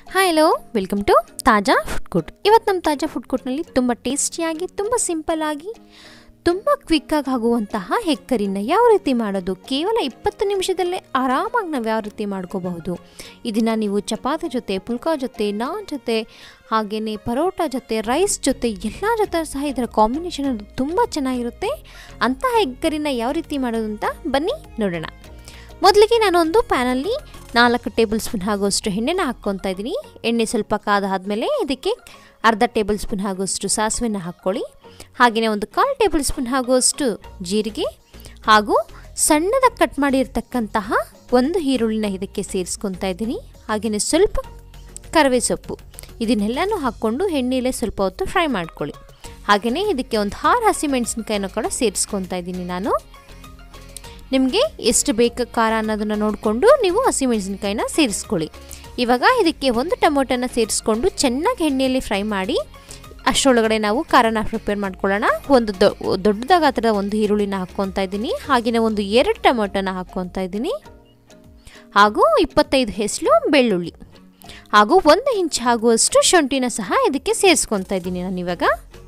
hi hello welcome to Taaza food court ಇವತ್ತು ನಮ್ಮ ತಾಜಾ ಫುಡ್ ಕೋರ್ಟ್ನಲ್ಲಿ ತುಂಬ ಟೇಸ್ಟಿಯಾಗಿ ತುಂಬ ಸಿಂಪಲ್ಲಾಗಿ ತುಂಬ ಕ್ವಿಕ್ಕಾಗಿ ಆಗುವಂತಹ ಹೆಗ್ ಕರಿನ ಯಾವ ರೀತಿ ಮಾಡೋದು ಕೇವಲ ಇಪ್ಪತ್ತು ನಿಮಿಷದಲ್ಲೇ ಆರಾಮಾಗಿ ನಾವು ಯಾವ ರೀತಿ ಮಾಡ್ಕೋಬಹುದು ಇದನ್ನು ನೀವು ಚಪಾತಿ ಜೊತೆ ಪುಲ್ಕಾ ಜೊತೆ ನಾನ್ ಜೊತೆ ಹಾಗೆಯೇ ಪರೋಟ ಜೊತೆ ರೈಸ್ ಜೊತೆ ಎಲ್ಲ ಜೊತೆ ಸಹ ಇದರ ಕಾಂಬಿನೇಷನ್ ಅದು ತುಂಬ ಚೆನ್ನಾಗಿರುತ್ತೆ ಅಂತಹ ಹೆಗ್ ಕರಿನ ಯಾವ ರೀತಿ ಮಾಡೋದು ಅಂತ ಬನ್ನಿ ನೋಡೋಣ ಮೊದಲಿಗೆ ನಾನೊಂದು ಪ್ಯಾನಲ್ಲಿ ನಾಲ್ಕು ಟೇಬಲ್ ಸ್ಪೂನ್ ಆಗುವಷ್ಟು ಎಣ್ಣೆನ ಹಾಕ್ಕೊತಾ ಇದ್ದೀನಿ ಎಣ್ಣೆ ಸ್ವಲ್ಪ ಕಾದಾದ್ಮೇಲೆ ಇದಕ್ಕೆ ಅರ್ಧ ಟೇಬಲ್ ಸ್ಪೂನ್ ಆಗುವಷ್ಟು ಸಾಸಿವೆನ ಹಾಕ್ಕೊಳ್ಳಿ ಹಾಗೆಯೇ ಒಂದು ಕಾಲು ಟೇಬಲ್ ಸ್ಪೂನ್ ಆಗುವಷ್ಟು ಜೀರಿಗೆ ಹಾಗೂ ಸಣ್ಣದಾಗಿ ಕಟ್ ಮಾಡಿರ್ತಕ್ಕಂತಹ ಒಂದು ಈರುಳ್ಳಿನ ಇದಕ್ಕೆ ಸೇರಿಸ್ಕೊತಾ ಇದ್ದೀನಿ ಹಾಗೆಯೇ ಸ್ವಲ್ಪ ಕರಿವೆ ಸೊಪ್ಪು ಇದನ್ನೆಲ್ಲನೂ ಹಾಕ್ಕೊಂಡು ಎಣ್ಣೆಲೆ ಸ್ವಲ್ಪ ಹೊತ್ತು ಫ್ರೈ ಮಾಡ್ಕೊಳ್ಳಿ ಹಾಗೆಯೇ ಇದಕ್ಕೆ ಒಂದು ಆರು ಹಸಿಮೆಣಸಿನ್ಕಾಯಿನ ಕೂಡ ಸೇರಿಸ್ಕೊತಾ ಇದ್ದೀನಿ ನಾನು ನಿಮಗೆ ಎಷ್ಟು ಬೇಕು ಖಾರ ಅನ್ನೋದನ್ನು ನೋಡಿಕೊಂಡು ನೀವು ಹಸಿಮೆಣಸಿನ್ಕಾಯಿನ ಸೇರಿಸ್ಕೊಳ್ಳಿ ಇವಾಗ ಇದಕ್ಕೆ ಒಂದು ಟೊಮೊಟೊನ ಸೇರಿಸ್ಕೊಂಡು ಚೆನ್ನಾಗಿ ಎಣ್ಣೆಯಲ್ಲಿ ಫ್ರೈ ಮಾಡಿ ಅಷ್ಟರೊಳಗಡೆ ನಾವು ಖಾರನ ಪ್ರಿಪೇರ್ ಮಾಡ್ಕೊಳ್ಳೋಣ ಒಂದು ದೊಡ್ಡದಾಗ ಆ ಥರ ಒಂದು ಈರುಳ್ಳಿನ ಹಾಕ್ಕೊತಾ ಇದ್ದೀನಿ ಹಾಗೆಯೇ ಒಂದು ಎರಡು ಟೊಮೊಟೊನ ಹಾಕ್ಕೊತಾ ಇದ್ದೀನಿ ಹಾಗೂ ಇಪ್ಪತ್ತೈದು ಹೆಸಲು ಬೆಳ್ಳುಳ್ಳಿ ಹಾಗೂ ಒಂದು ಇಂಚ್ ಆಗುವಷ್ಟು ಶುಂಠಿನ ಸಹ ಇದಕ್ಕೆ ಸೇರಿಸ್ಕೊತಾ ಇದ್ದೀನಿ ನಾನು ಇವಾಗ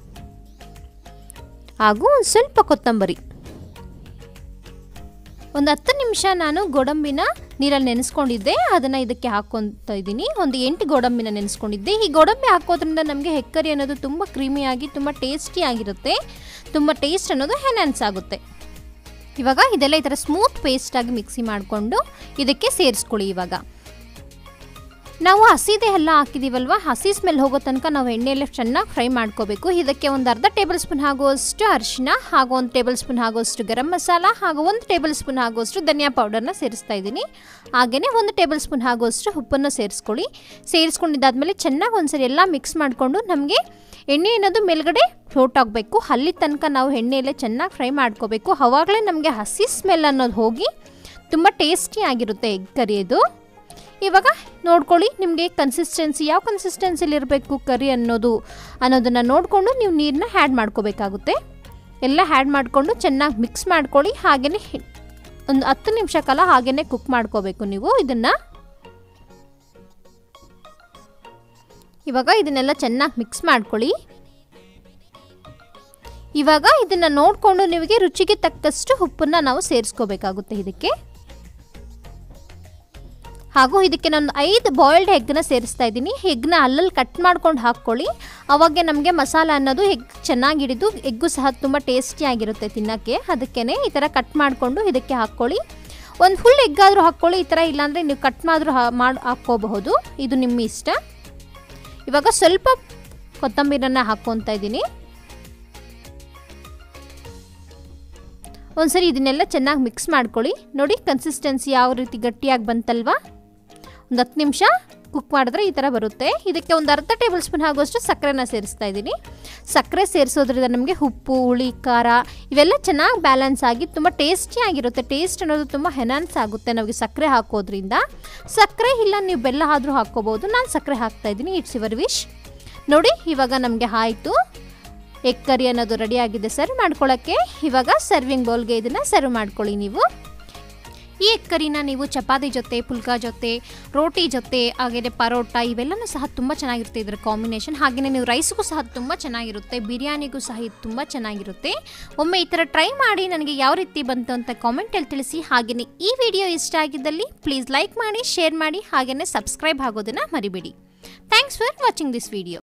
ಹಾಗೂ ಒಂದು ಸ್ವಲ್ಪ ಕೊತ್ತಂಬರಿ ಒಂದು ಹತ್ತು ನಿಮಿಷ ನಾನು ಗೋಡಂಬಿನ ನೀರಲ್ಲಿ ನೆನೆಸ್ಕೊಂಡಿದ್ದೆ ಅದನ್ನು ಇದಕ್ಕೆ ಹಾಕ್ಕೊತಾ ಇದ್ದೀನಿ ಒಂದು ಎಂಟು ಗೋಡಂಬಿನ ನೆನೆಸ್ಕೊಂಡಿದ್ದೆ ಈ ಗೋಡಂಬಿ ಹಾಕೋದ್ರಿಂದ ನಮಗೆ ಹೆಕ್ಕರಿ ಅನ್ನೋದು ತುಂಬ ಕ್ರೀಮಿಯಾಗಿ ತುಂಬ ಟೇಸ್ಟಿ ಆಗಿರುತ್ತೆ ತುಂಬ ಟೇಸ್ಟ್ ಅನ್ನೋದು ಹೆನ್ಯಾನ್ಸ್ ಆಗುತ್ತೆ ಇವಾಗ ಇದೆಲ್ಲ ಈ ಥರ ಸ್ಮೂತ್ ಪೇಸ್ಟಾಗಿ ಮಿಕ್ಸಿ ಮಾಡಿಕೊಂಡು ಇದಕ್ಕೆ ಸೇರಿಸ್ಕೊಳ್ಳಿ ಇವಾಗ ನಾವು ಹಸಿದೆ ಎಲ್ಲ ಹಾಕಿದ್ದೀವಲ್ವ ಹಸಿ ಸ್ಮೆಲ್ ಹೋಗೋ ತನಕ ನಾವು ಎಣ್ಣೆಯಲ್ಲಿ ಚೆನ್ನಾಗಿ ಫ್ರೈ ಮಾಡ್ಕೋಬೇಕು ಇದಕ್ಕೆ ಒಂದು ಅರ್ಧ ಟೇಬಲ್ ಸ್ಪೂನ್ ಆಗುವಷ್ಟು ಅರಿಶಿನ ಹಾಗೂ ಒಂದು ಟೇಬಲ್ ಸ್ಪೂನ್ ಆಗುವಷ್ಟು ಗರಂ ಮಸಾಲ ಹಾಗೂ ಒಂದು ಟೇಬಲ್ ಸ್ಪೂನ್ ಆಗುವಷ್ಟು ಧನಿಯಾ ಪೌಡರ್ನ ಸೇರಿಸ್ತಾ ಇದ್ದೀನಿ ಹಾಗೆಯೇ ಒಂದು ಟೇಬಲ್ ಸ್ಪೂನ್ ಆಗುವಷ್ಟು ಉಪ್ಪನ್ನು ಸೇರಿಸ್ಕೊಳ್ಳಿ ಸೇರಿಸ್ಕೊಂಡಿದ್ದಾದಮೇಲೆ ಚೆನ್ನಾಗಿ ಒಂದ್ಸರಿ ಎಲ್ಲ ಮಿಕ್ಸ್ ಮಾಡಿಕೊಂಡು ನಮಗೆ ಎಣ್ಣೆ ಅನ್ನೋದು ಮೇಲ್ಗಡೆ ಫ್ಲೋಟ್ ಆಗಬೇಕು ಅಲ್ಲಿ ತನಕ ನಾವು ಎಣ್ಣೆಯಲ್ಲೇ ಚೆನ್ನಾಗಿ ಫ್ರೈ ಮಾಡ್ಕೋಬೇಕು ಅವಾಗಲೇ ನಮಗೆ ಹಸಿ ಸ್ಮೆಲ್ ಅನ್ನೋದು ಹೋಗಿ ತುಂಬ ಟೇಸ್ಟಿ ಆಗಿರುತ್ತೆ ಎಗ್ ಕರಿಯೋದು ಇವಾಗ ನೋಡ್ಕೊಳ್ಳಿ ನಿಮಗೆ ಕನ್ಸಿಸ್ಟೆನ್ಸಿ ಯಾವ ಕನ್ಸಿಸ್ಟೆನ್ಸಿಲಿ ಇರಬೇಕು ಕರಿ ಅನ್ನೋದು ಅನ್ನೋದನ್ನು ನೋಡಿಕೊಂಡು ನೀವು ನೀರನ್ನ ಹ್ಯಾಡ್ ಮಾಡ್ಕೋಬೇಕಾಗುತ್ತೆ ಎಲ್ಲ ಹ್ಯಾಡ್ ಮಾಡಿಕೊಂಡು ಚೆನ್ನಾಗಿ ಮಿಕ್ಸ್ ಮಾಡ್ಕೊಳ್ಳಿ ಹಾಗೆಯೇ ಒಂದು ಹತ್ತು ನಿಮಿಷ ಕಾಲ ಹಾಗೆಯೇ ಕುಕ್ ಮಾಡ್ಕೋಬೇಕು ನೀವು ಇದನ್ನು ಇವಾಗ ಇದನ್ನೆಲ್ಲ ಚೆನ್ನಾಗಿ ಮಿಕ್ಸ್ ಮಾಡ್ಕೊಳ್ಳಿ ಇವಾಗ ಇದನ್ನು ನೋಡಿಕೊಂಡು ನಿಮಗೆ ರುಚಿಗೆ ತಕ್ಕಷ್ಟು ಉಪ್ಪನ್ನು ನಾವು ಸೇರಿಸ್ಕೋಬೇಕಾಗುತ್ತೆ ಇದಕ್ಕೆ ಹಾಗೂ ಇದಕ್ಕೆ ನಾನು ಐದು ಬಾಯ್ಲ್ಡ್ ಎಗ್ನ ಸೇರಿಸ್ತಾ ಇದ್ದೀನಿ ಎಗ್ನ ಅಲ್ಲಲ್ಲಿ ಕಟ್ ಮಾಡ್ಕೊಂಡು ಹಾಕ್ಕೊಳ್ಳಿ ಅವಾಗೆ ನಮಗೆ ಮಸಾಲ ಅನ್ನೋದು ಎಗ್ ಚೆನ್ನಾಗಿ ಹಿಡಿದು ಎಗ್ಗು ಸಹ ತುಂಬ ಟೇಸ್ಟಿಯಾಗಿರುತ್ತೆ ತಿನ್ನೋಕ್ಕೆ ಅದಕ್ಕೇ ಈ ಥರ ಕಟ್ ಮಾಡಿಕೊಂಡು ಇದಕ್ಕೆ ಹಾಕ್ಕೊಳ್ಳಿ ಒಂದು ಫುಲ್ ಎಗ್ಗಾದರೂ ಹಾಕ್ಕೊಳ್ಳಿ ಈ ಥರ ಇಲ್ಲಾಂದರೆ ನೀವು ಕಟ್ ಮಾಡಿದ್ರೂ ಮಾಡಿ ಹಾಕ್ಕೋಬಹುದು ಇದು ನಿಮ್ಮ ಇಷ್ಟ ಇವಾಗ ಸ್ವಲ್ಪ ಕೊತ್ತಂಬರಿನ ಹಾಕ್ಕೊತಾ ಇದ್ದೀನಿ ಒಂದ್ಸರಿ ಇದನ್ನೆಲ್ಲ ಚೆನ್ನಾಗಿ ಮಿಕ್ಸ್ ಮಾಡ್ಕೊಳ್ಳಿ ನೋಡಿ ಕನ್ಸಿಸ್ಟೆನ್ಸಿ ಯಾವ ರೀತಿ ಗಟ್ಟಿಯಾಗಿ ಬಂತಲ್ವಾ ಒಂದು ಹತ್ತು ನಿಮಿಷ ಕುಕ್ ಮಾಡಿದ್ರೆ ಈ ಥರ ಬರುತ್ತೆ ಇದಕ್ಕೆ ಒಂದು ಅರ್ಧ ಟೇಬಲ್ ಸ್ಪೂನ್ ಆಗುವಷ್ಟು ಸಕ್ಕರೆನ ಸೇರಿಸ್ತಾ ಇದ್ದೀನಿ ಸಕ್ಕರೆ ಸೇರಿಸೋದ್ರಿಂದ ನಮಗೆ ಉಪ್ಪು ಹುಳಿ ಖಾರ ಇವೆಲ್ಲ ಚೆನ್ನಾಗಿ ಬ್ಯಾಲೆನ್ಸ್ ಆಗಿ ತುಂಬ ಟೇಸ್ಟಿಯಾಗಿರುತ್ತೆ ಟೇಸ್ಟ್ ಅನ್ನೋದು ತುಂಬ ಹೆನಾನ್ಸ್ ಆಗುತ್ತೆ ನಮಗೆ ಸಕ್ಕರೆ ಹಾಕೋದ್ರಿಂದ ಸಕ್ಕರೆ ಇಲ್ಲ ನೀವು ಬೆಲ್ಲ ಆದರೂ ಹಾಕ್ಕೋಬೋದು ನಾನು ಸಕ್ಕರೆ ಹಾಕ್ತಾ ಇದ್ದೀನಿ ಇಟ್ಸ್ ಯುವರ್ ವಿಶ್ ನೋಡಿ ಇವಾಗ ನಮಗೆ ಆಯಿತು ಎಗ್ ಕರಿ ಅನ್ನೋದು ರೆಡಿ ಆಗಿದೆ ಸರ್ವ್ ಮಾಡ್ಕೊಳ್ಳೋಕ್ಕೆ ಇವಾಗ ಸರ್ವಿಂಗ್ ಬೌಲ್ಗೆ ಇದನ್ನು ಸರ್ವ್ ಮಾಡ್ಕೊಳ್ಳಿ ನೀವು ಈ ಎಗ್ ಕರಿನ ನೀವು ಚಪಾತಿ ಜೊತೆ ಪುಲ್ಕಾ ಜೊತೆ ರೋಟಿ ಜೊತೆ ಹಾಗೆಯೇ ಪರೋಟ ಇವೆಲ್ಲನೂ ಸಹ ತುಂಬ ಚೆನ್ನಾಗಿರುತ್ತೆ ಇದರ ಕಾಂಬಿನೇಷನ್ ಹಾಗೆಯೇ ನೀವು ರೈಸ್ಗೂ ಸಹ ತುಂಬ ಚೆನ್ನಾಗಿರುತ್ತೆ ಬಿರಿಯಾನಿಗೂ ಸಹ ಇದು ತುಂಬ ಚೆನ್ನಾಗಿರುತ್ತೆ ಒಮ್ಮೆ ಈ ಥರ ಟ್ರೈ ಮಾಡಿ ನನಗೆ ಯಾವ ರೀತಿ ಬಂತು ಅಂತ ಕಾಮೆಂಟಲ್ಲಿ ತಿಳಿಸಿ ಹಾಗೆಯೇ ಈ ವಿಡಿಯೋ ಇಷ್ಟ ಆಗಿದ್ದಲ್ಲಿ ಪ್ಲೀಸ್ ಲೈಕ್ ಮಾಡಿ ಶೇರ್ ಮಾಡಿ ಹಾಗೆಯೇ ಸಬ್ಸ್ಕ್ರೈಬ್ ಆಗೋದನ್ನು ಮರಿಬೇಡಿ thanks for watching this video